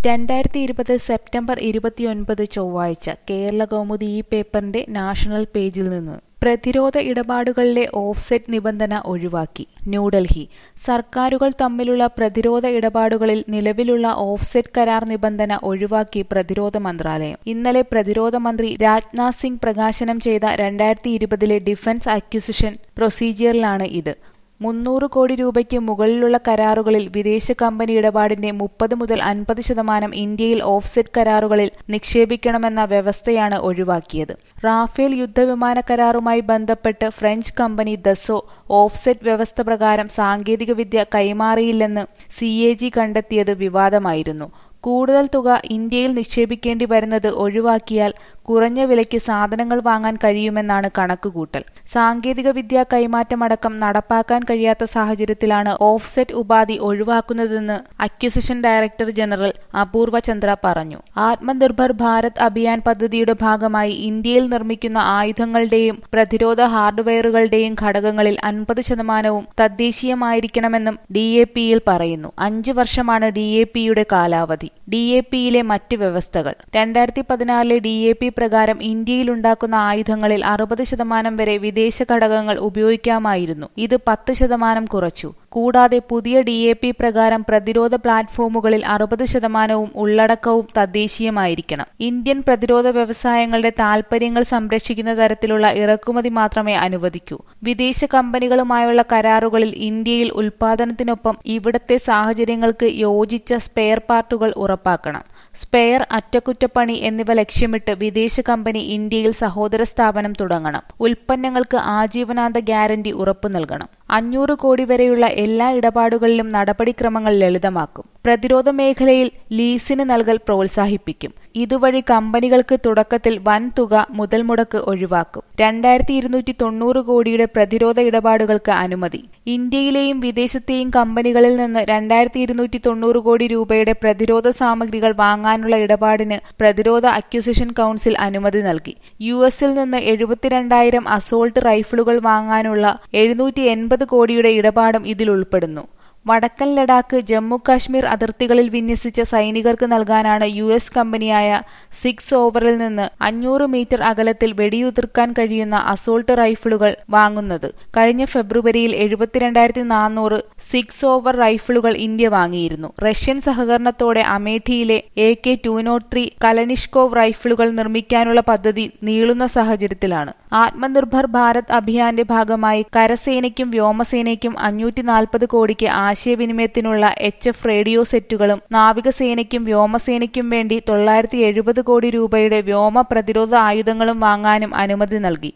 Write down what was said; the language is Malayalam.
രണ്ടായിരത്തി ഇരുപത് സെപ്റ്റംബർ ഇരുപത്തിയൊൻപത് ചൊവ്വാഴ്ച കേരള കൗമുദി ഈ പേപ്പറിന്റെ നാഷണൽ പേജിൽ നിന്ന് പ്രതിരോധ ഇടപാടുകളിലെ ഓഫ്സെറ്റ് നിബന്ധന ഒഴിവാക്കി ന്യൂഡൽഹി സർക്കാരുകൾ തമ്മിലുള്ള പ്രതിരോധ ഇടപാടുകളിൽ നിലവിലുള്ള ഓഫ്സെറ്റ് കരാർ നിബന്ധന ഒഴിവാക്കി പ്രതിരോധ മന്ത്രാലയം ഇന്നലെ പ്രതിരോധ മന്ത്രി രാജ്നാഥ് സിംഗ് പ്രകാശനം ചെയ്ത രണ്ടായിരത്തി ഇരുപതിലെ ഡിഫൻസ് അക്വിസിഷൻ പ്രൊസീജിയറിലാണ് ഇത് മുന്നൂറ് കോടി രൂപയ്ക്ക് മുകളിലുള്ള കരാറുകളിൽ വിദേശ കമ്പനി ഇടപാടിന്റെ മുപ്പത് മുതൽ അൻപത് ശതമാനം ഇന്ത്യയിൽ ഓഫ്സെറ്റ് കരാറുകളിൽ നിക്ഷേപിക്കണമെന്ന വ്യവസ്ഥയാണ് ഒഴിവാക്കിയത് റാഫേൽ യുദ്ധവിമാന കരാറുമായി ബന്ധപ്പെട്ട് ഫ്രഞ്ച് കമ്പനി ദസോ ഓഫ്സെറ്റ് വ്യവസ്ഥ പ്രകാരം സാങ്കേതികവിദ്യ കൈമാറിയില്ലെന്ന് സി എ ജി കണ്ടെത്തിയത് വിവാദമായിരുന്നു കൂടുതൽ തുക ഇന്ത്യയിൽ നിക്ഷേപിക്കേണ്ടി വരുന്നത് ഒഴിവാക്കിയാൽ കുറഞ്ഞ വിലയ്ക്ക് സാധനങ്ങൾ വാങ്ങാൻ കഴിയുമെന്നാണ് കണക്കുകൂട്ടൽ സാങ്കേതിക വിദ്യാ കൈമാറ്റമടക്കം നടപ്പാക്കാൻ കഴിയാത്ത സാഹചര്യത്തിലാണ് ഓഫ്സെറ്റ് ഉപാധി ഒഴിവാക്കുന്നതെന്ന് അക്വിസിഷൻ ഡയറക്ടർ ജനറൽ അപൂർവ ചന്ദ്ര പറഞ്ഞു ആത്മനിർഭർ ഭാരത് അഭിയാൻ പദ്ധതിയുടെ ഭാഗമായി ഇന്ത്യയിൽ നിർമ്മിക്കുന്ന ആയുധങ്ങളുടെയും പ്രതിരോധ ഹാർഡ്വെയറുകളുടെയും ഘടകങ്ങളിൽ അൻപത് ശതമാനവും തദ്ദേശീയമായിരിക്കണമെന്നും ഡി എ പിയിൽ പറയുന്നു അഞ്ചു വർഷമാണ് ഡി എ പിയുടെ കാലാവധി ഡി എ പിയിലെ മറ്റ് വ്യവസ്ഥകൾ രണ്ടായിരത്തി പതിനാറിലെ ഡി എ പി പ്രകാരം ഇന്ത്യയിലുണ്ടാക്കുന്ന ആയുധങ്ങളിൽ അറുപത് ശതമാനം വരെ വിദേശ ഘടകങ്ങൾ ഉപയോഗിക്കാമായിരുന്നു ഇത് പത്ത് ശതമാനം കുറച്ചു കൂടാതെ പുതിയ ഡി എ പി പ്രകാരം പ്രതിരോധ പ്ലാറ്റ്ഫോമുകളിൽ അറുപത് ശതമാനവും ഉള്ളടക്കവും തദ്ദേശീയമായിരിക്കണം ഇന്ത്യൻ പ്രതിരോധ വ്യവസായങ്ങളുടെ താൽപര്യങ്ങൾ സംരക്ഷിക്കുന്ന തരത്തിലുള്ള ഇറക്കുമതി മാത്രമേ അനുവദിക്കൂ വിദേശ കമ്പനികളുമായുള്ള കരാറുകളിൽ ഇന്ത്യയിൽ ഉൽപാദനത്തിനൊപ്പം ഇവിടത്തെ സാഹചര്യങ്ങൾക്ക് യോജിച്ച സ്പെയർ പാർട്ടുകൾ ഉറപ്പാക്കണം സ്പെയർ അറ്റകുറ്റപ്പണി എന്നിവ ലക്ഷ്യമിട്ട് വിദേശ കമ്പനി ഇന്ത്യയിൽ സഹോദര സ്ഥാപനം തുടങ്ങണം ഉൽപ്പന്നങ്ങൾക്ക് ആജീവനാന്ത ഗ്യാരണ്ടി ഉറപ്പു നൽകണം അഞ്ഞൂറ് കോടി വരെയുള്ള എല്ലാ ഇടപാടുകളിലും നടപടിക്രമങ്ങൾ ലളിതമാക്കും പ്രതിരോധ മേഖലയിൽ ലീസിന് നൽകൽ പ്രോത്സാഹിപ്പിക്കും ഇതുവഴി കമ്പനികൾക്ക് തുടക്കത്തിൽ വൻ തുക മുതൽ മുടക്ക് ഒഴിവാക്കും രണ്ടായിരത്തി ഇരുന്നൂറ്റി തൊണ്ണൂറ് കോടിയുടെ പ്രതിരോധ ഇടപാടുകൾക്ക് അനുമതി ഇന്ത്യയിലെയും വിദേശത്തെയും കമ്പനികളിൽ നിന്ന് രണ്ടായിരത്തി ഇരുന്നൂറ്റി തൊണ്ണൂറ് കോടി രൂപയുടെ പ്രതിരോധ സാമഗ്രികൾ വാങ്ങാനുള്ള ഇടപാടിന് പ്രതിരോധ അക്വിസിഷൻ കൌൺസിൽ അനുമതി നൽകി യു എസിൽ നിന്ന് എഴുപത്തിരണ്ടായിരം അസോൾട്ട് റൈഫിളുകൾ വാങ്ങാനുള്ള എഴുന്നൂറ്റി എൺപത് കോടിയുടെ ഇടപാടും ഇതിൽ ഉൾപ്പെടുന്നു വടക്കൻ ലഡാക്ക് ജമ്മു കാശ്മീർ അതിർത്തികളിൽ വിന്യസിച്ച സൈനികർക്ക് നൽകാനാണ് യു എസ് കമ്പനിയായ സിക്സ് ഓവറിൽ നിന്ന് അഞ്ഞൂറ് മീറ്റർ അകലത്തിൽ വെടിയുതിർക്കാൻ കഴിയുന്ന അസോൾട്ട് റൈഫിളുകൾ വാങ്ങുന്നത് കഴിഞ്ഞ ഫെബ്രുവരിയിൽ എഴുപത്തിരണ്ടായിരത്തി നാനൂറ് സിക്സ് ഓവർ റൈഫിളുകൾ ഇന്ത്യ വാങ്ങിയിരുന്നു റഷ്യൻ സഹകരണത്തോടെ അമേഠിയിലെ A K two nought three Kalashnikov rifles നിർമ്മിക്കാനുള്ള പദ്ധതി നീളുന്ന സാഹചര്യത്തിലാണ് ആത്മനിർഭർ ഭാരത് അഭിയാന്റെ ഭാഗമായി കരസേനയ്ക്കും വ്യോമസേനയ്ക്കും അഞ്ഞൂറ്റി നാൽപ്പത് കോടിക്ക് ആശയവിനിമയത്തിനുള്ള എച്ച് എഫ് റേഡിയോ സെറ്റുകളും നാവികസേനയ്ക്കും വ്യോമസേനയ്ക്കും വേണ്ടി തൊള്ളായിരത്തി എഴുപത് കോടി രൂപയുടെ വ്യോമ പ്രതിരോധ ആയുധങ്ങളും വാങ്ങാനും അനുമതി നൽകി